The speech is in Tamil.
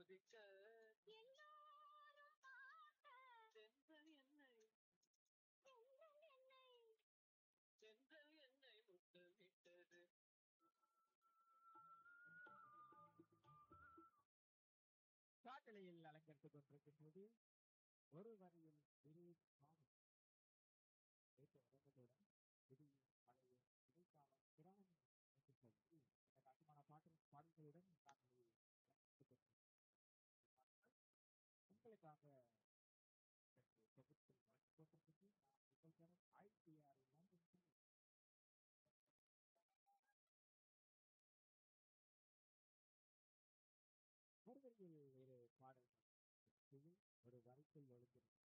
குதிச்ச எல்லாரும் பார்க்க தென்றல் என்னை செந்தல் என்னை தென்றல் என்னை முத்தமிட்டது காட்டலையில் அலங்கரித்துக் கொண்டிருக்கின்றது ஒரு வரியில் இரு பாடல் நேற்று வழக்கத்துடன் விடிய பழைய இடைக்கால புராணங்கள் என்று சொல்லி இந்த கட்டுமான பாட்டு பாடல்களுடன் காட்டலை அலங்கரித்துக் கொண்டிருக்கின்றது. உங்களுக்காக சற்று தொகுத்து வழங்கிக் கொண்டிருக்கிறது நான் உங்கள் சேனல் ஐடிஆர் லண்டன் சென்னை. ஒரு வரியில் ஒரு பாடல் ஒரு வரிக்குள் ஒழுங்கு